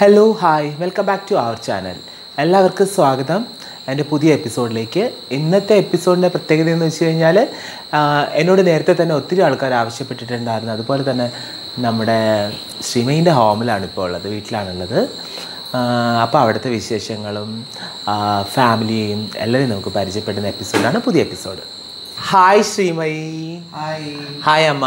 Hello hi welcome back to our channel എല്ലാവർക്കും സ്വാഗതം എൻ്റെ പുതിയ എപ്പിസോഡിലേക്ക് ഇന്നത്തെ എപ്പിസോഡിൻ്റെ പ്രത്യേകത എന്ന് വെച്ച് കഴിഞ്ഞാൽ എന്നോട് നേരത്തെ തന്നെ ഒത്തിരി ആൾക്കാർ ആവശ്യപ്പെട്ടിട്ടുണ്ടായിരുന്നു അതുപോലെ തന്നെ നമ്മുടെ ശ്രീമയിൻ്റെ ഹോമിലാണ് ഇപ്പോൾ ഉള്ളത് വീട്ടിലാണുള്ളത് അപ്പോൾ അവിടുത്തെ വിശേഷങ്ങളും ഫാമിലിയെയും എല്ലാവരെയും നമുക്ക് പരിചയപ്പെടുന്ന എപ്പിസോഡാണ് പുതിയ episode hi Sreemayi hi hi അമ്മ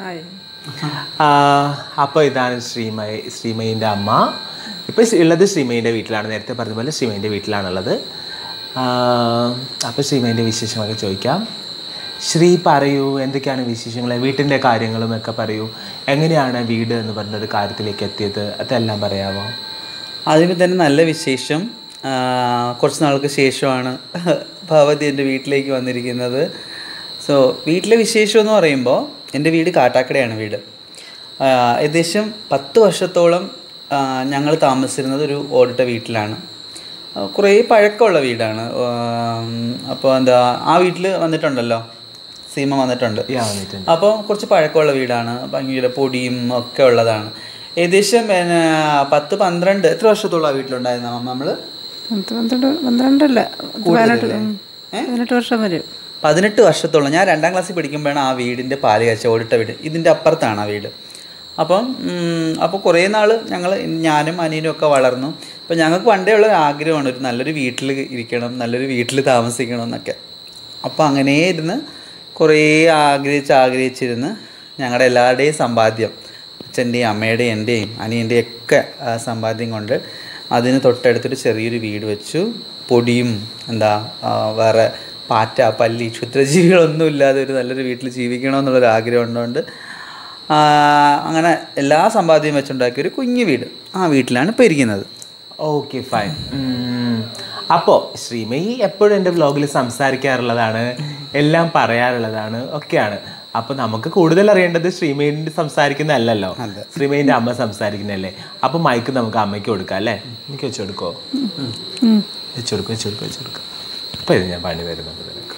അപ്പോൾ ഇതാണ് ശ്രീമയി ശ്രീമയിൻ്റെ അമ്മ ഇപ്പോൾ ഉള്ളത് ശ്രീമയിൻ്റെ വീട്ടിലാണ് നേരത്തെ പറഞ്ഞ പോലെ ശ്രീമയിൻ്റെ വീട്ടിലാണുള്ളത് അപ്പോൾ ശ്രീമയിൻ്റെ വിശേഷമൊക്കെ ചോദിക്കാം ശ്രീ പറയൂ എന്തൊക്കെയാണ് വിശേഷങ്ങൾ വീട്ടിൻ്റെ കാര്യങ്ങളും ഒക്കെ പറയൂ എങ്ങനെയാണ് വീട് എന്ന് പറഞ്ഞൊരു കാര്യത്തിലേക്ക് എത്തിയത് അതെല്ലാം പറയാമോ ആദ്യമേ തന്നെ നല്ല വിശേഷം ആ, കുറച്ച് നാൾക്ക് ശേഷമാണ് ഭഗവതി എൻ്റെ വീട്ടിലേക്ക് വന്നിരിക്കുന്നത് സോ വീട്ടിലെ വിശേഷം എന്ന് പറയുമ്പോൾ എൻ്റെ വീട് കാട്ടാക്കടയാണ് വീട് ആ, ഏകദേശം പത്ത് വർഷത്തോളം ഞങ്ങൾ താമസിച്ചിരുന്നത് ഒരു ഓടിട്ട വീട്ടിലാണ് ആ, കുറേ പഴക്കമുള്ള വീടാണ് അപ്പോൾ എന്താ ആ വീട്ടിൽ വന്നിട്ടുണ്ടല്ലോ സീമ വന്നിട്ടുണ്ട് യാ വന്നിട്ടുണ്ട് അപ്പോൾ കുറച്ച് പഴക്കമുള്ള വീടാണ് ഭംഗിയുടെ പൊടിയും ഒക്കെ ഉള്ളതാണ് ഏകദേശം പിന്നെ പത്ത് പന്ത്രണ്ട് എത്ര വർഷത്തോളം ആ വീട്ടിലുണ്ടായിരുന്ന അമ്മ നമ്മൾ പത്ത് പന്ത്രണ്ട് പന്ത്രണ്ടല്ല പതിനെട്ട് ഉം. പതിനെട്ട് വർഷം വരും പതിനെട്ട് വർഷത്തോളം ഞാൻ രണ്ടാം ക്ലാസ്സിൽ പഠിക്കുമ്പോഴാണ് ആ വീടിൻ്റെ പാല് കാഴ്ച ഓടിട്ട വീട് ഇതിൻ്റെ അപ്പുറത്താണ് ആ വീട് അപ്പം ഉം, അപ്പോൾ കുറേ നാൾ ഞങ്ങൾ ഞാനും അനിയനും ഒക്കെ വളർന്നു അപ്പോൾ ഞങ്ങൾക്ക് പണ്ടേ ഉള്ള ഒരു ആഗ്രഹമാണ് ഒരു നല്ലൊരു വീട്ടിൽ ഇരിക്കണം നല്ലൊരു വീട്ടിൽ താമസിക്കണം എന്നൊക്കെ അപ്പോൾ അങ്ങനെ ഇരുന്ന് കുറേ ആഗ്രഹിച്ച് ആഗ്രഹിച്ചിരുന്ന് ഞങ്ങളുടെ എല്ലാവരുടെയും സമ്പാദ്യം അച്ഛൻ്റെയും അമ്മയുടെയും എൻ്റെയും അനിയൻ്റെയും ഒക്കെ ആ, സമ്പാദ്യം കൊണ്ട് അതിന് തൊട്ടടുത്തൊരു ചെറിയൊരു വീട് വെച്ചു പൊടിയും എന്താ ആ, വേറെ പാറ്റ പല്ലി ക്ഷുദ്രജീവികളൊന്നും ഇല്ലാതെ ഒരു നല്ലൊരു വീട്ടിൽ ജീവിക്കണമെന്നുള്ളൊരു ആഗ്രഹം ഉള്ളതുകൊണ്ട് ആ, അങ്ങനെ എല്ലാ സമ്പാദ്യം വെച്ചുണ്ടാക്കിയ ഒരു കുഞ്ഞു വീട് ആ വീട്ടിലാണ് ഇപ്പോൾ ഇരിക്കുന്നത് ഓക്കെ ഫൈൻ അപ്പോൾ ശ്രീമയി എപ്പോഴും എൻ്റെ വ്ലോഗിൽ സംസാരിക്കാറുള്ളതാണ് എല്ലാം പറയാറുള്ളതാണ് ഒക്കെയാണ് അപ്പോൾ നമുക്ക് കൂടുതൽ അറിയേണ്ടത് ശ്രീമയിൻ്റെ സംസാരിക്കുന്നതല്ലല്ലോ ശ്രീമയിൻ്റെ അമ്മ സംസാരിക്കുന്നതല്ലേ അപ്പോൾ മൈക്ക് നമുക്ക് അമ്മയ്ക്ക് കൊടുക്കാം അല്ലേ എനിക്ക് വെച്ച് കൊടുക്കോ വെച്ച് കൊടുക്കും വെച്ച് കൊടുക്കും വെച്ച് കൊടുക്കും അപ്പോൾ ഇത് ഞാൻ പണി തരുന്നുണ്ട് നിനക്ക്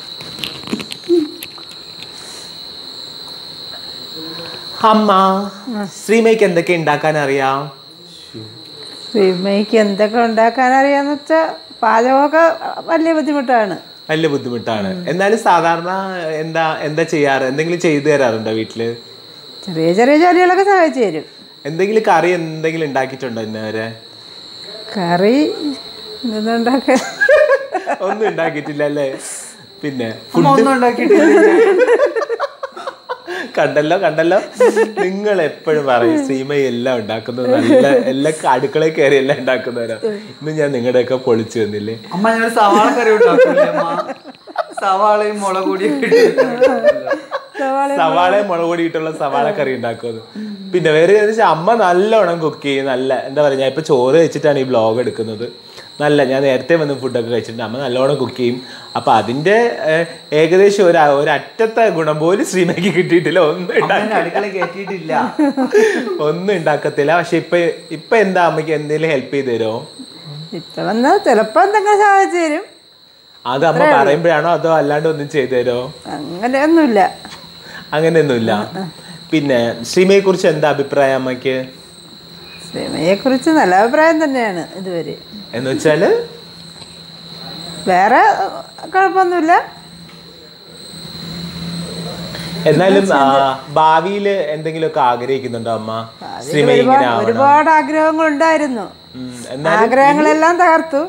അമ്മ ശ്രീമയ്ക്ക് എന്തൊക്കെ ഉണ്ടാക്കാൻ അറിയാം ശ്രീമയ്ക്ക് എന്തൊക്കെ ഉണ്ടാക്കാൻ അറിയാന്ന് വെച്ചാൽ പാചകമൊക്കെ വലിയ ബുദ്ധിമുട്ടാണ് വലിയ ബുദ്ധിമുട്ടാണ് എന്നാലും സാധാരണ എന്താ എന്താ ചെയ്യാറ് എന്തെങ്കിലും ചെയ്തു തരാറുണ്ടോ വീട്ടില് ചെറിയ ചെറിയ ജോലികളൊക്കെ സഹായിച്ചു തരും എന്തെങ്കിലും കറി എന്തെങ്കിലും ഉണ്ടാക്കിയിട്ടുണ്ടോ ഇന്നവരെ കറി എന്തുണ്ടാക്കാൻ ഒന്നും ഉണ്ടാക്കിയിട്ടില്ല അല്ലേ പിന്നെ ഒന്നും ഉണ്ടാക്കിയിട്ടില്ല കണ്ടല്ലോ കണ്ടല്ലോ നിങ്ങൾ എപ്പോഴും പറയും സീമ എല്ലാം ഉണ്ടാക്കുന്നത് നല്ല എല്ലാ അടുക്കളയിൽ കയറി എല്ലാം ഉണ്ടാക്കുന്നവരാ ഇന്ന് ഞാൻ നിങ്ങളുടെയൊക്കെ പൊളിച്ചു തന്നില്ലേ അമ്മ ഞങ്ങൾ സവാള കറി ഉണ്ടാക്കില്ലേ അമ്മ സവാളയും മുളക് പൊടിയും സവാളയും മുളക് പൊടിയിട്ടുള്ള സവാള കറി ഉണ്ടാക്കുന്നത് പിന്നെ വേറെ എന്ന് വെച്ചാൽ അമ്മ നല്ലോണം കുക്ക് ചെയ്യും നല്ല എന്താ പറയുക ഞാൻ ഇപ്പൊ ചോറ് വെച്ചിട്ടാണ് ഈ ബ്ലോഗ് എടുക്കുന്നത് നല്ല ഞാൻ നേരത്തെ വന്ന് ഫുഡൊക്കെ കഴിച്ചിട്ടുണ്ട് അമ്മ നല്ലോണം കുക്ക് ചെയ്യും അപ്പൊ അതിന്റെ ഏഹ്, ഏകദേശം ഒരു ഒരു അറ്റത്തെ ഗുണം പോലും ശ്രീമയ്ക്ക് കിട്ടിയിട്ടില്ല ഒന്നും ഉണ്ടാക്കി അടുക്കള കയറ്റിയിട്ടില്ല ഒന്നും ഉണ്ടാക്കത്തില്ല പക്ഷെ ഇപ്പൊ ഇപ്പൊ എന്താ അമ്മയ്ക്ക് എന്തെങ്കിലും ഹെൽപ്പ് ചെയ്ത് തരുമോ ഇപ്പൊ വന്നാൽ ചിലപ്പോൾ എന്തെങ്കിലും സഹായിച്ചു തരും അത് അമ്മ പറയുമ്പോഴാണോ അതോ അല്ലാണ്ട് ഒന്നും ചെയ്തു തരുമോ അങ്ങനെയൊന്നുമില്ല അങ്ങനെയൊന്നുമില്ല പിന്നെ ശ്രീമയെ കുറിച്ച് എന്താ അഭിപ്രായം അമ്മയ്ക്ക് ശ്രീമയെക്കുറിച്ച് നല്ല അഭിപ്രായം തന്നെയാണ് ഇതുവരെ എന്ന് വെച്ചാല് വേറെ കുഴപ്പമൊന്നുമില്ല എന്നാലും ഭാവിയിൽ എന്തെങ്കിലുമൊക്കെ ആഗ്രഹിക്കുന്നുണ്ടോ അമ്മ ശ്രീമ ഇങ്ങനെ ഒരുപാട് ആവണം ഒരുപാട് ആഗ്രഹങ്ങളുണ്ടായിരുന്നു ഉം, എന്നാ ആഗ്രഹങ്ങളെല്ലാം തകർത്തു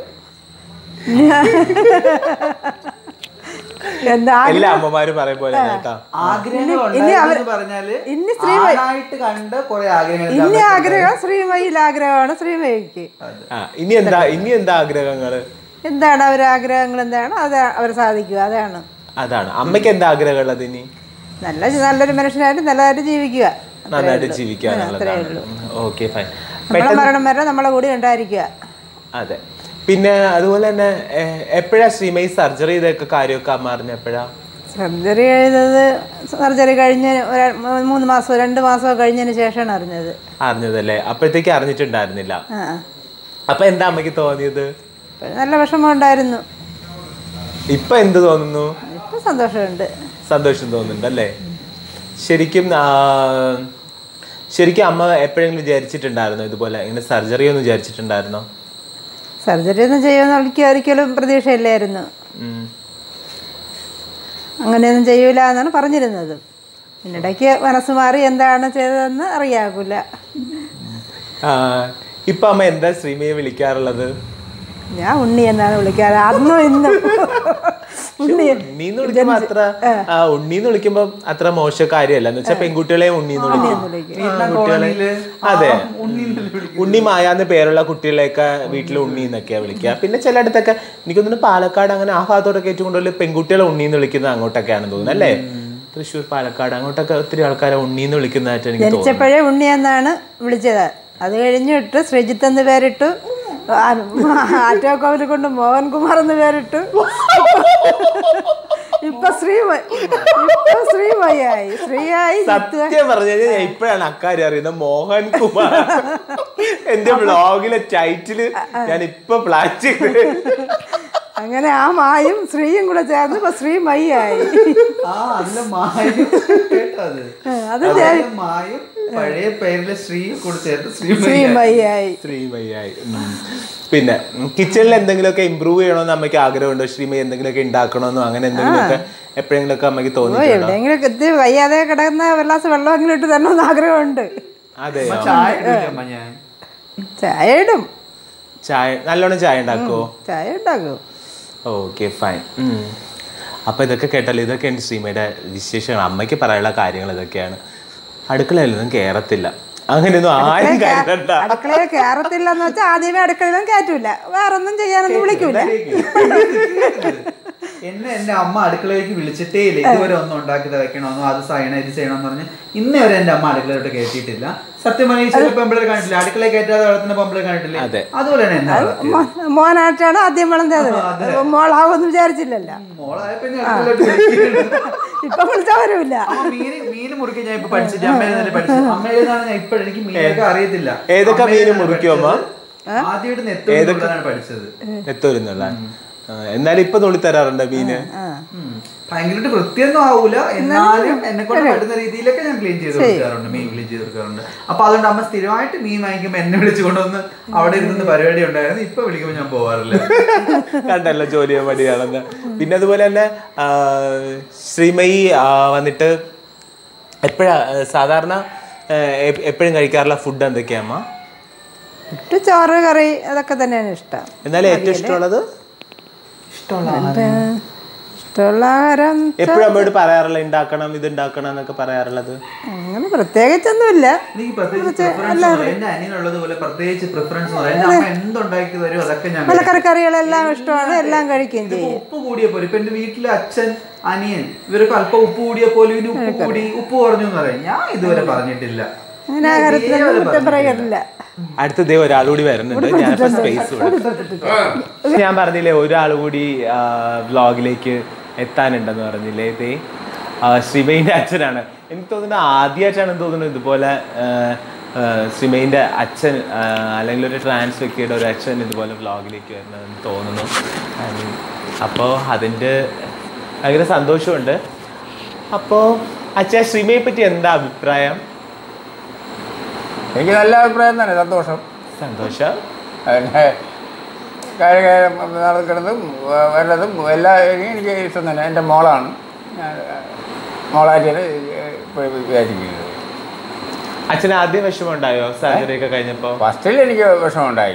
എന്താ എല്ലാ അമ്മമാരും പറയും പോലെ കേട്ടാ ആഗ്രഹങ്ങൾ ഇനി അവര് ഉണ്ടായിരുന്നു പറഞ്ഞാല് ഇനി സ്ത്രീ ആണായിട്ട് കണ്ട് കുറെ ആഗ്രഹങ്ങൾ ഇനി ആഗ്രഹം ശ്രീമയിൽ ആഗ്രഹമാണ് ശ്രീമയ്ക്ക് ആ ഇനി എന്താ ഇനി എന്താ ആഗ്രഹങ്ങള് എന്താണ് അവരെ ആഗ്രഹങ്ങൾ എന്താണ് അത് അവർ സാധിക്കുക അതാണ് അതാണ് അമ്മയ്ക്ക് എന്താ ആഗ്രഹമുള്ളത് ഇനി നല്ല നല്ലൊരു മനുഷ്യനായിട്ട് നല്ലതായിട്ട് ജീവിക്കുക നന്നായിട്ട് ജീവിക്കാനുള്ളതാണ് ഓക്കെ ഫൈൻ നമ്മളെ മരണം വരെ നമ്മളെ കൂടി ഉണ്ടായിരിക്കുക അതെ പിന്നെ അതുപോലെ തന്നെ എപ്പോഴാ ശ്രീമയി സർജറി ചെയ്തൊക്കെ കാര്യമൊക്കെ അമ്മ അറിഞ്ഞ എപ്പോഴാ സർജറി ചെയ്തത് സർജറി കഴിഞ്ഞ് ഒരു മൂന്ന് മാസമോ രണ്ട് മാസമോ കഴിഞ്ഞതിന് ശേഷമാണ് അറിഞ്ഞത് അറിഞ്ഞതല്ലേ അപ്പോഴത്തേക്ക് അറിഞ്ഞിട്ടുണ്ടായിരുന്നില്ല ആ അപ്പൊ എന്താ അമ്മയ്ക്ക് തോന്നിയത് ഇപ്പം നല്ല വിഷമം ഉണ്ടായിരുന്നു ഇപ്പൊ എന്ത് തോന്നുന്നു ഇപ്പം സന്തോഷമുണ്ട് സന്തോഷം തോന്നുന്നുണ്ട് അല്ലേ ശരിക്കും ആ, ശരിക്കും അമ്മ എപ്പോഴെങ്കിലും വിചാരിച്ചിട്ടുണ്ടായിരുന്നോ ഇതുപോലെ ഇങ്ങനെ സർജറി ഒന്നും വിചാരിച്ചിട്ടുണ്ടായിരുന്നോ സർജറി ഒന്നും ചെയ്യുമെന്ന് എനിക്ക് ഒരിക്കലും പ്രതീക്ഷയില്ലായിരുന്നു ഉം. അങ്ങനെയൊന്നും ചെയ്യൂല എന്നാണ് പറഞ്ഞിരുന്നത് പിന്നിടയ്ക്ക് മനസ്സ് മാറി എന്താണ് ചെയ്തതെന്ന് അറിയാകൂല ആ, ഇപ്പൊ അമ്മ എന്താ ശ്രീമയെ വിളിക്കാറുള്ളത് ഞാൻ ഉണ്ണി എന്നാണ് വിളിക്കാറ് അന്നും ഇന്നും ഉണ്ണി ഉണ്ണീന്ന് വിളിക്കുമ്പോ അത്ര ആ, ഉണ്ണീന്ന് വിളിക്കുമ്പോ അത്ര മോശ കാര്യമല്ല എന്ന് വെച്ചാൽ പെൺകുട്ടികളെ ഉണ്ണീന്ന് വിളിക്കും ആൺകുട്ടികളെ അതെ ഉണ്ണി മായാന്ന് പേരുള്ള കുട്ടികളെയൊക്കെ വീട്ടിൽ ഉണ്ണി എന്നൊക്കെയാ വിളിക്കുക പിന്നെ ചിലയിടത്തൊക്കെ എനിക്കൊന്നും പാലക്കാട് അങ്ങനെ ആ ഭാഗത്തോടൊക്കെ ഏറ്റവും കൂടുതൽ പെൺകുട്ടികളെ ഉണ്ണീന്ന് വിളിക്കുന്നത് അങ്ങോട്ടൊക്കെയാണെന്ന് തോന്നുന്നു അല്ലേ തൃശ്ശൂർ പാലക്കാട് അങ്ങോട്ടൊക്കെ ഒത്തിരി ആൾക്കാരെ ഉണ്ണീന്ന് വിളിക്കുന്നതായിട്ട് എനിക്ക് തോന്നുന്നു ജനിച്ചപ്പോഴേ ഉണ്ണി എന്നാണ് വിളിച്ചത് അത് കഴിഞ്ഞിട്ട് ശ്രീജിത്ത് എന്ന് പേരിട്ടു ആറ്റോക്കോവിൽ കൊണ്ട് മോഹൻകുമാർ എന്ന് പേരിട്ടു ഇപ്പൊ ശ്രീമയി ഇപ്പൊ ശ്രീമയായി ശ്രീയായി ജിത്തു സത്യം പറഞ്ഞു കഴിഞ്ഞാൽ ഞാൻ ഇപ്പോഴാണ് അക്കാര്യം അറിയുന്നത് മോഹൻ കുമാർ എന്റെ ബ്ലോഗിലെ ടൈറ്റില് ഞാൻ ഇപ്പൊ പ്ലാൻ ചെയ്ത് അങ്ങനെ ആ മായും ശ്രീയും കൂടെ ചേർന്ന് ഇപ്പൊ ശ്രീമയായി ആ അതിലെ മായും കേട്ടോ അത് അത് അതിലെ മായും പഴയ പേരിലെ ശ്രീ കൂടെ ചേർത്ത് ശ്രീ ശ്രീമയായി ശ്രീമയ്യായി ഉം. പിന്നെ കിച്ചണിൽ എന്തെങ്കിലുമൊക്കെ ഇമ്പ്രൂവ് ചെയ്യണമെന്ന് അമ്മയ്ക്ക് ആഗ്രഹമുണ്ടോ ശ്രീമയി എന്തെങ്കിലുമൊക്കെ ഉണ്ടാക്കണമെന്നോ അങ്ങനെ എന്തെങ്കിലുമൊക്കെ എപ്പോഴെങ്കിലുമൊക്കെ അമ്മയ്ക്ക് ഓ തോന്നിയിട്ടുണ്ടോ എവിടെയെങ്കിലും ഇത്തിരി വയ്യാതെ കിടക്കുന്ന ഒരു ഗ്ലാസ് വെള്ളമെങ്കിലും ഇട്ട് തരണമെന്ന് ആഗ്രഹമുണ്ട് അതെ ചായ ഇടില്ലമ്മ ഞാൻ ചായ ഇടും ചായ നല്ലോണം ചായ ഉണ്ടാക്കുമോ ചായ ഉണ്ടാക്കും ഓക്കെ ഫൈൻ അപ്പൊ ഇതൊക്കെ കേട്ടല്ലോ ഇതൊക്കെയാണ് ശ്രീമയുടെ വിശേഷങ്ങൾ അമ്മയ്ക്ക് പറയാനുള്ള കാര്യങ്ങൾ ഇതൊക്കെയാണ് അടുക്കളയിലൊന്നും കേറത്തില്ല അങ്ങനെയൊന്നും ആരും കയറണ്ട അടുക്കളയിൽ കയറത്തില്ല എന്ന് വെച്ചാൽ ആദ്യമേ അടുക്കളയിലും കയറ്റൂല വേറൊന്നും ചെയ്യാനൊന്നും വിളിക്കൂല എന്നെ എന്റെ അമ്മ അടുക്കളയിലേക്ക് വിളിച്ചിട്ടേ ഇല്ല ഇതുവരെ ഒന്നും ഉണ്ടാക്കി വെക്കണമെന്നോ അത് ചെയ്യണം ഇത് ചെയ്യണമെന്ന് പറഞ്ഞ് ഇന്നേ വരെ എന്റെ അമ്മ അടുക്കളയിലോട്ട് കയറ്റിയിട്ടില്ല സത്യം പറഞ്ഞാൽ ചില പെമ്പിളെ കണ്ടിട്ടില്ല അടുക്കളയിൽ കയറ്റാതെ വളർത്തുന്ന പെമ്പിളെ കണ്ടിട്ടില്ലേ അതെ. അതുപോലെയാണ് എന്നെ വളർത്തിയത് മോ- മോനായിട്ടാണ് ആദ്യം വളർന്നത് മോളാവൊന്നും വിചാരിച്ചില്ലല്ലോ മോളായപ്പോ ഞാൻ അടുക്കളയിലോട്ട് വിളിക്കുന്നുണ്ട്. ഇപ്പൊ വിളിച്ചാൽ വരൂല അമ്മ മീന് മീന് മുറിക്കാൻ ഞാൻ ഇപ്പൊ പഠിച്ചിട്ട് അമ്മയിൽ നിന്ന് പഠിച്ചത് അമ്മയിൽ നിന്നാണ് ഞാൻ ഇപ്പോഴും എനിക്ക് മീനൊക്കെ അറിയത്തില്ല ഏതൊക്കെ അമ്മയിൽ മീന് നിന്നാണ് മുറിക്കും അമ്മ? പഠിച്ചത്. ആദ്യമായിട്ട് നെത്തോടാണ് പഠിച്ചത് എത്തോരുന്നുള്ള എന്നാലും ഇപ്പൊ തൊളി തരാറുണ്ട് മീന് ഉം. ഭയങ്കരമായിട്ട് വൃത്തിയൊന്നും ആവൂല എന്നാലും എന്നെ കൊണ്ട് പറ്റുന്ന രീതിയിലൊക്കെ ഞാൻ ക്ലീൻ ചെയ്ത് കൊടുക്കാറുണ്ട് മീൻ ക്ലീൻ ചെയ്ത് കൊടുക്കാറുണ്ട് അപ്പൊ അതുകൊണ്ട് അമ്മ സ്ഥിരമായിട്ട് മീൻ വാങ്ങിക്കുമ്പോ എന്നെ വിളിച്ചു കൊണ്ടുവന്ന് അവിടെ ഇരുന്ന് പരിപാടി ഉണ്ടായിരുന്നു ഇപ്പൊ വിളിക്കുമ്പോ ഞാൻ പോവാറില്ല കണ്ടല്ലോ ജോലി മടിയാണെന്ന് പിന്നെ അതുപോലെ തന്നെ ആ, ശ്രീമയി ആ, വന്നിട്ട് എപ്പോഴാ സാധാരണ എപ്പോഴും കഴിക്കാറുള്ള ഫുഡ് എന്തൊക്കെയാ അമ്മ ഇട്ട് ചോറ് കറി അതൊക്കെ തന്നെയാണ് ഇഷ്ടം എന്നാലും ഏറ്റവും ഇഷ്ടമുള്ളത് പിന്നെ ഇഷ്ടമുള്ള ആഹാരം എപ്പോഴും അമ്മയോട് പറയാറുള്ള ഉണ്ടാക്കണം ഇത് ഉണ്ടാക്കണം എന്നൊക്കെ പറയാറുള്ളത് അങ്ങനെ പ്രത്യേകിച്ചൊന്നുമില്ല എനിക്ക് പ്രത്യേകിച്ച് പ്രിഫറൻസ് എന്റെ അനിയനുള്ളത് പോലെ പ്രത്യേകിച്ച് പ്രിഫറൻസ് എന്റെ അമ്മ എന്തുണ്ടാക്കി തരും അതൊക്കെ ഞാൻ കഴിക്കും. മലക്കറി കറികളെല്ലാം ഇഷ്ടമാണ് എല്ലാം കഴിക്കുകയും ഇതിപ്പോ ചെയ്യും ഉപ്പ് കൂടിയ പോലെ ഇപ്പൊ എന്റെ വീട്ടിലെ അച്ഛൻ അനിയൻ ഇവരൊക്കെ അല്പം ഉപ്പ് കൂടിയ പോലെ ഇവന് ഉപ്പ് കൂടി ഉപ്പ് കുറഞ്ഞു എന്ന് പറയും ഞാൻ ഇതുവരെ പറഞ്ഞിട്ടില്ല അങ്ങനെ ആഹാരത്തിനൊന്നും കുറ്റം പറയാറില്ല അടുത്ത ദേ ഒരാൾ കൂടി വരുന്നുണ്ട് ഞാനിപ്പോ സ്പേസ് ഞാൻ പറഞ്ഞില്ലേ ഒരാൾ കൂടി വ്ളോഗിലേക്ക് എത്താനുണ്ടെന്ന് പറഞ്ഞില്ലേ ദേ ആ, ശ്രീമയിന്റെ അച്ഛനാണ് എനിക്ക് തോന്നുന്നു ആദ്യമായിട്ടാണ് തോന്നുന്നു ഇതുപോലെ ആ, ആ, ശ്രീമയിന്റെ അച്ഛൻ ആ, അല്ലെങ്കിൽ ഒരു ട്രാൻസ് വ്യക്തിയുടെ ഒരു അച്ഛൻ ഇതുപോലെ വ്ളോഗിലേക്ക് വരുന്നതെന്ന് തോന്നുന്നു അപ്പോൾ അതിൻ്റെ ഭയങ്കര സന്തോഷമുണ്ട് അപ്പോൾ അച്ഛാ ശ്രീമയെ പറ്റി എന്താ അഭിപ്രായം എനിക്ക് നല്ല അഭിപ്രായം തന്നെ സന്തോഷം സന്തോഷം പിന്നെ കാര്യം നടക്കുന്നതും വല്ലതും എല്ലാ എനിക്ക് ഇഷ്ടം തന്നെ എൻ്റെ മോളാണ് ഞാൻ മോളായിട്ടാണ് ഇപ്പോഴും വിചാരിക്കുന്നത് അച്ഛന് ആദ്യം വിഷമം ഉണ്ടായോ സർജറി ഒക്കെ കഴിഞ്ഞപ്പോ ഫസ്റ്റിൽ എനിക്ക് വിഷമമുണ്ടായി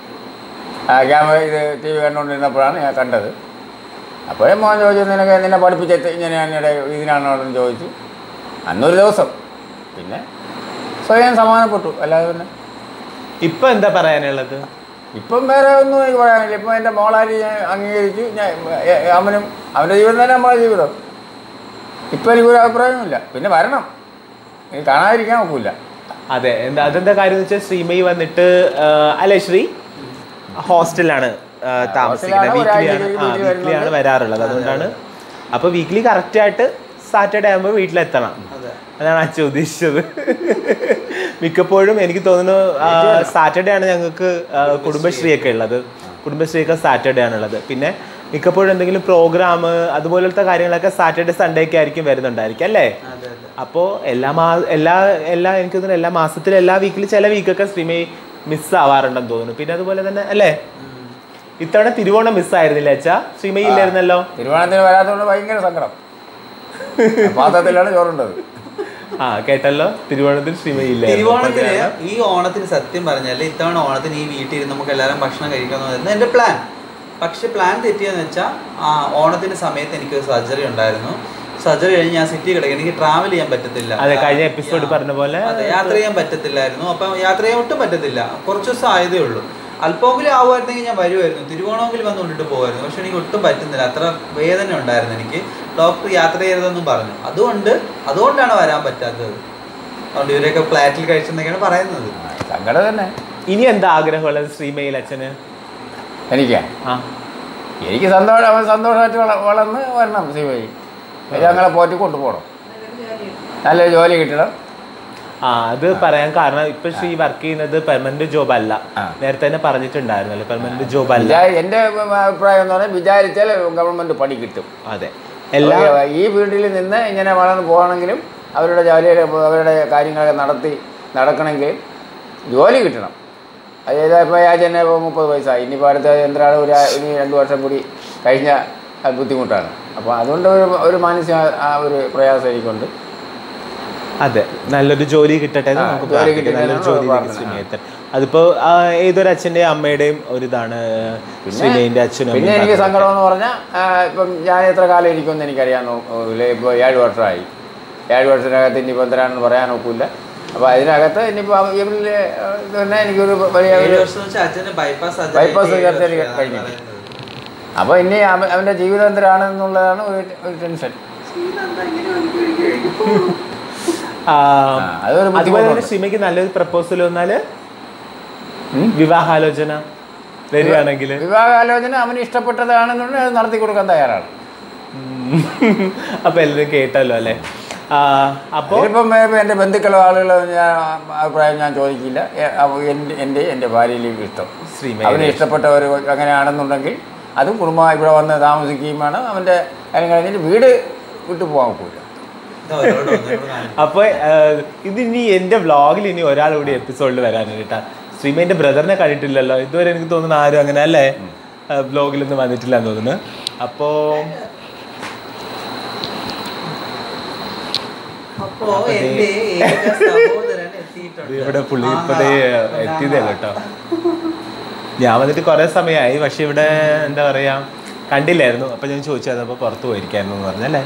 ആ ക്യാമറ ഇത് ടി വി കണ്ടുകൊണ്ടിരുന്നപ്പോഴാണ് ഞാൻ കണ്ടത് അപ്പോഴേ മോൻ ചോദിച്ചു നിനക്ക് നിന്നെ പഠിപ്പിച്ച ഇങ്ങനെയാണ് ഇവിടെ ഇതിനാണോ എന്ന് ചോദിച്ചു അന്നൊരു ദിവസം പിന്നെ സ്വയം സമാധാനപ്പെട്ടു അല്ലാതെ പിന്നെ ഇപ്പൊ എന്താ പറയാനുള്ളത് ഇപ്പം വേറെ ഒന്നും എനിക്ക് പറയാനില്ല ഇപ്പം എൻ്റെ മോളാരി ഞാൻ അംഗീകരിച്ചു ഞാൻ എ- എ- അവനും അവൻ്റെ ജീവിതം തന്നെ നമ്മളെ ജീവിതം ഇപ്പം എനിക്കൊരു അഭിപ്രായമില്ല പിന്നെ വരണം എനിക്ക് കാണാതിരിക്കാൻ ഒക്കില്ല അതെ എന്താ അതെന്താ കാര്യം എന്ന് വെച്ചാൽ ശ്രീമയി വന്നിട്ട് ആ, അല്ലേ ശ്രീ ഹോസ്റ്റലിലാണ് ആ, താമസിക്കുന്നത് ഹോസ്റ്റലിലാണ്, വീക്കിലിയാണ് ഒരാഴ്ചയ്ക്ക് ആ വീട്ടിൽ വീക്കിലിയാണ് വരാറുള്ളത് അതുകൊണ്ടാണ് അപ്പൊ വീക്കിലി കറക്റ്റ് ആയിട്ട് സാറ്റർഡേ ആകുമ്പോൾ വീട്ടിലെത്തണം അതാണ് അച്ഛൻ ഉദ്ദേശിച്ചത് മിക്കപ്പോഴും എനിക്ക് തോന്നുന്നു സാറ്റർഡേ ആണ് ഞങ്ങൾക്ക് ആ, കുടുംബശ്രീ ഒക്കെ ഉള്ളത് കുടുംബശ്രീ ഒക്കെ സാറ്റർഡേ ആണുള്ളത് പിന്നെ മിക്കപ്പോഴും എന്തെങ്കിലും പ്രോഗ്രാം അതുപോലത്തെ കാര്യങ്ങളൊക്കെ സാറ്റർഡേ സൺഡേ ഒക്കെ ആയിരിക്കും വരുന്നുണ്ടായിരിക്കും അല്ലേ അതെ അതെ അപ്പോൾ എല്ലാ മാ എല്ലാ എല്ലാ എനിക്ക് തോന്നുന്നു എല്ലാ മാസത്തിലും എല്ലാ വീക്കിലും ചില വീക്കൊക്കെ സ്ട്രീമി മിസ് ആവാറുണ്ടെന്ന് തോന്നുന്നു പിന്നെ അതുപോലെ തന്നെ അല്ലേ ഇത്തവണ തിരുവോണം മിസ്സായിരുന്നില്ല അച്ഛാ ശ്രീമയി ഇല്ലായിരുന്നല്ലോ തിരുവോണത്തിന് വരാത്തതുകൊണ്ട് ഭയങ്കര സങ്കടം പാത്രത്തിലാണ് ചോറുണ്ടത് ആ കേട്ടല്ലോ തിരുവോണത്തിൽ ശ്രീമയി തിരുവോണത്തിന് ഇല്ലായിരുന്നു ഈ ഓണത്തിന് സത്യം പറഞ്ഞാൽ ഇത്തവണ ഓണത്തിന് ഈ വീട്ടിൽ ഇരുന്ന് നമുക്ക് എല്ലാവരും ഭക്ഷണം കഴിക്കാമെന്നായിരുന്നു എൻ്റെ പ്ലാൻ പക്ഷെ പ്ലാൻ തെറ്റിയെന്ന് വെച്ചാൽ ആ ഓണത്തിന് സമയത്ത് എനിക്ക് സർജറി ഉണ്ടായിരുന്നു സർജറി കഴിഞ്ഞ് ഞാൻ സിറ്റി കിടക്കും എനിക്ക് ട്രാവൽ ചെയ്യാൻ പറ്റത്തില്ല അതെ കഴിഞ്ഞ എപ്പിസോഡ് പറഞ്ഞ പോലെ അതെ യാത്ര ചെയ്യാൻ പറ്റത്തില്ലായിരുന്നു അപ്പം യാത്ര ചെയ്യാൻ ഒട്ടും പറ്റത്തില്ല കുറച്ച് ദിവസം ആയതേ ഉള്ളൂ അല്പമെങ്കിലും ആവുമായിരുന്നെങ്കിൽ ഞാൻ വരുമായിരുന്നു തിരുവോണമെങ്കിലും വന്ന് കൊണ്ടിട്ട് പോകുമായിരുന്നു പക്ഷെ എനിക്ക് ഒട്ടും പറ്റുന്നില്ല അത്ര വേദന ഉണ്ടായിരുന്നു എനിക്ക് ഡോക്ടർ യാത്ര ചെയ്തതെന്നും പറഞ്ഞു അതുകൊണ്ട് അതുകൊണ്ടാണ് വരാൻ പറ്റാത്തത് അതുകൊണ്ട് ഇവരൊക്കെ ഫ്ലാറ്റിൽ കഴിച്ചെന്നൊക്കെയാണ് പറയുന്നത് സങ്കടം തന്നെ ഇനി എന്താ ആഗ്രഹമുള്ളത് ശ്രീമയിൽ അച്ഛന് എനിക്കാ ആ എനിക്ക് സന്തോഷം അവൻ സന്തോഷമായിട്ട് വള വളർന്ന് വരണം ശിവയി ഞങ്ങളെ പോറ്റി കൊണ്ടുപോകണം നല്ലൊരു ജോലി കിട്ടണം ആ അത് പറയാൻ കാരണം ഇപ്പൊ ശ്രീ വർക്ക് ചെയ്യുന്നത് പെർമനന്റ് ജോബ് അല്ല ആ. നേരത്തെ തന്നെ പറഞ്ഞിട്ടുണ്ടായിരുന്നല്ലോ പെർമനന്റ് ജോബ് അല്ല വിചാ- എൻ്റെ അഭിപ്രായം എന്ന് പറഞ്ഞാൽ വിചാരിച്ചാൽ ഗവൺമെൻറ് പണി കിട്ടും അതെ എല്ലാ അവര് ഈ വീട്ടിൽ നിന്ന് ഇങ്ങനെ വളർന്ന് പോകണമെങ്കിലും അവരുടെ ജോലി അവരുടെ കാര്യങ്ങളൊക്കെ നടത്തി നടക്കണമെങ്കിൽ ജോലി കിട്ടണം അതായത് ഇപ്പോൾ ഞാൻ തന്നെ ഇപ്പോൾ മുപ്പത് വയസ്സായി ഇനിയിപ്പോൾ അടുത്ത എന്തിനാണ് ഒരു ഇനി രണ്ട് വർഷം കൂടി കഴിഞ്ഞാൽ അത് ബുദ്ധിമുട്ടാണ് അപ്പോൾ അതുകൊണ്ട് ഒരു ഒരു മാനസിക ആ ഒരു പ്രയാസം എനിക്കുണ്ട് അതെ നല്ലൊരു ജോലി കിട്ടട്ടെ എന്ന് ആ, നമുക്ക് ജോലി പ്രാർത്ഥിക്കാം. കിട്ടട്ടെ നല്ലൊരു എന്നാണ് ജോലിയിലേക്ക് പ്രാർത്ഥന. ശ്രീമയെ എത്താൻ അതിപ്പോ ആ, ഏതൊരു അച്ഛന്റെയും അമ്മയുടെയും ഒരിതാണ് ശ്രീമയുടെ അച്ഛനും പിന്നെ അമ്മയും എനിക്ക് പറഞ്ഞത്. സങ്കടം എന്ന് പറഞ്ഞാൽ ഇപ്പം ഞാൻ എത്ര കാലം ഇരിക്കുമെന്ന് എനിക്കറിയാൻ നോക്കില്ല ഇപ്പോൾ ഏഴ് വർഷമായി ഏഴ് വർഷത്തിനകത്ത് ഇനിയിപ്പോൾ എന്തരാണെന്ന് പറയാൻ നോക്കില്ല അപ്പോൾ അതിനകത്ത് ഇനിയിപ്പോൾ ഇവരിൽ തന്നെ എനിക്കൊരു വലിയ ഏഴ് ഒരു വർഷം വെച്ചാൽ അച്ഛന് ബൈപ്പാസ് Bypass surgery കഴിഞ്ഞു. അപ്പോൾ ഇനി അവ അവൻ്റെ ജീവിതം എന്തരാണെന്നുള്ളതാണ് ഒരു ഒരു ടെൻഷൻ ആ, ആ, അതൊരു അതുപോലെ തന്നെ ബുദ്ധിമുട്ടുണ്ട്. ശ്രീമയ്ക്ക് നല്ലൊരു പ്രപ്പോസൽ വന്നാല് ഉം? വിവാഹാലോചന വരികയാണെങ്കിൽ വിവാഹാലോചന അവന് ഇഷ്ടപ്പെട്ടതാണെന്നുണ്ടെങ്കിൽ അത് നടത്തി കൊടുക്കാൻ തയ്യാറാണ് അപ്പൊ എല്ലാവരും കേട്ടല്ലോ അല്ലെ അപ്പോ ഇതിപ്പം എൻ്റെ ബന്ധുക്കളോ ആളുകളോ ഞാൻ അഭിപ്രായം ഞാൻ ചോദിക്കില്ല എ- അവ- എൻ്റെ എൻ്റെ എൻ്റെ ഭാര്യയിലേക്ക് ഇഷ്ടം ശ്രീമയുടെ അവന് ഇഷ്ടപ്പെട്ട ഒരു അങ്ങനെയാണെന്നുണ്ടെങ്കിൽ അതും കുടുംബം ഇവിടെ വന്ന് താമസിക്കുകയും വേണം അവൻ്റെ കാര്യം കഴിഞ്ഞിട്ട് വീട് വിട്ടു പോകാൻ ഒക്കില്ല അപ്പൊ ഇതിനി എന്റെ വ്ളോഗിൽ ഇനി ഒരാൾ കൂടി എപ്പിസോഡിൽ വരാനുണ്ട് കേട്ടാ ശ്രീമേന്റെ ബ്രദറിനെ കണ്ടിട്ടില്ലല്ലോ ഇതുവരെ എനിക്ക് തോന്നുന്നു ആരും അങ്ങനെ അല്ലേ വ്ളോഗിലൊന്നും വന്നിട്ടില്ല എന്ന് തോന്നുന്നു അപ്പോ അപ്പോ എന്റെ ഏക സഹോദരൻ ഇത് എത്തിയിട്ടുണ്ട് ഇവിടെ പുള്ളി മാങ്ങ ഇപ്പതേ എത്തിയതേ കേട്ടോ ഞാൻ വന്നിട്ട് കുറെ സമയമായി പക്ഷെ ഇവിടെ എന്താ പറയാ കണ്ടില്ലായിരുന്നു അപ്പൊ ഞാൻ ചോദിച്ചത് അപ്പൊ പുറത്ത് പോയിരിക്കായിരുന്നു എന്ന് പറഞ്ഞല്ലേ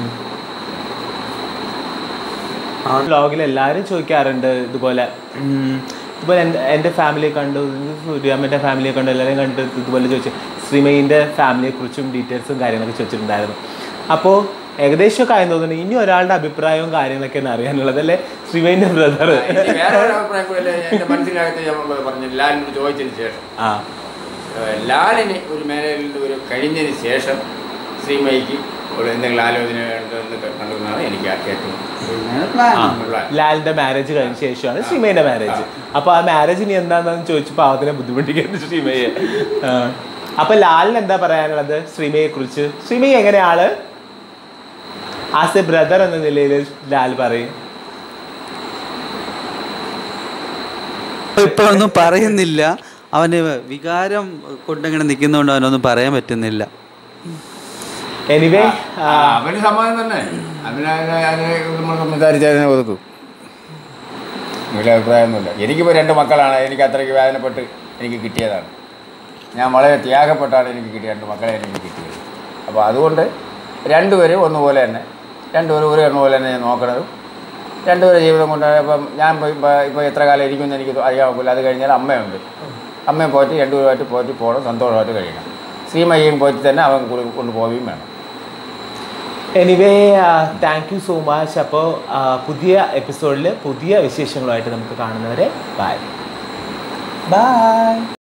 വ്ളോഗിൽ എല്ലാവരും ചോദിക്കാറുണ്ട് ഇതുപോലെ ഉം, ഇതുപോലെ എൻ്റെ എൻ്റെ ഫാമിലിയെ കണ്ടു സൂര്യാമ്മൻ്റെ ഫാമിലിയെ കണ്ടു എല്ലാവരെയും കണ്ട് ഇതുപോലെ ചോദിച്ചു ശ്രീമയിൻ്റെ ഫാമിലിയെ കുറിച്ചും ഡീറ്റെയിൽസും കാര്യങ്ങളൊക്കെ ചോദിച്ചിട്ടുണ്ടായിരുന്നു അപ്പോൾ ഏകദേശമൊക്കെ ആയെന്ന് തോന്നുന്നു ഇനി ഒരാളുടെ അഭിപ്രായവും കാര്യങ്ങളൊക്കെയാണ് അറിയാനുള്ളത് അല്ലേ ശ്രീമയിൻ്റെ ബ്രദർ ഇനി വേറെ ഒരു അഭിപ്രായം കൂടി എൻ്റെ മനസ്സിനകത്ത് ഞാൻ പറഞ്ഞു ലാലിനോട് ചോദിച്ചതിന് ശേഷം ആ ഏഹ് ലാലിന് ഒരു മേഖലയിൽ ഒരു കഴിഞ്ഞതിന് ശേഷം ശ്രീമയിക്ക് ഒരു എന്തെങ്കിലും ആലോചന ഉണ്ടെന്ന് കണ്ടെന്നാണ് എനിക്ക് ഏറ്റവും പ്ലാൻ ആ. പ്ലാൻ. ലാലിന്റെ മാരേജ് കഴിഞ്ഞ ശേഷമാണ് ശ്രീമയുടെ മാരേജ് അപ്പൊ ആ മാരേജ് ഇനി എന്താണെന്ന് ചോദിച്ചു പാവത്തിനെ ബുദ്ധിമുട്ടിക്കുന്നു ശ്രീമയെ ആ. അപ്പൊ ലാലിന് എന്താ പറയാനുള്ളത് ശ്രീമയെ കുറിച്ച് ശ്രീമയി എങ്ങനെയാള് ആസ് എ ബ്രദർ എന്ന നിലയിൽ ലാൽ പറയും ഇപ്പോഴൊന്നും പറയുന്നില്ല അവന് വികാരം കൊണ്ടങ്ങനെ നിൽക്കുന്നതുകൊണ്ട് അവനൊന്നും പറയാൻ പറ്റുന്നില്ല എനിവേ ആ, അവന് സമ്മതം തന്നെ അവന് അതിനെ- അതിനെ നമ്മൾ സംസാരിച്ചതിനെ ഒതുക്കും വലിയ അഭിപ്രായമൊന്നുമില്ല എനിക്കിപ്പോൾ രണ്ട് മക്കളാണ് എനിക്ക് അത്രയ്ക്ക് വേദനപ്പെട്ട് എനിക്ക് കിട്ടിയതാണ് ഞാൻ വളരെ ത്യാഗപ്പെട്ടാണ് എനിക്ക് കിട്ടിയ രണ്ട് മക്കളെ എനിക്ക് കിട്ടിയത് അപ്പോൾ അതുകൊണ്ട് രണ്ടുപേരും ഒന്നുപോലെ തന്നെ രണ്ടുപേരും ഒരു പോലെ തന്നെ ഞാൻ നോക്കണതും രണ്ടുപേരും ജീവിതം കൊണ്ട് ഇപ്പം ഞാൻ ഇപ്പോൾ എത്ര കാലം ഇരിക്കുമെന്ന് എനിക്ക് അറിയാൻ ഒക്കില്ല അത് കഴിഞ്ഞാൽ അമ്മയുണ്ട് അമ്മയെ പോറ്റി രണ്ടുപേരുമായിട്ട് പോറ്റി പോകണം സന്തോഷമായിട്ട് കഴിയണം ശ്രീമയ്യയും പോറ്റി തന്നെ അവൻ കൂടി കൊണ്ടുപോവുകയും വേണം anyway thank you so much അപ്പോൾ പുതിയ എപ്പിസോഡിൽ പുതിയ വിശേഷങ്ങളുമായിട്ട് നമുക്ക് കാണുന്നവരെ ബൈ ബൈ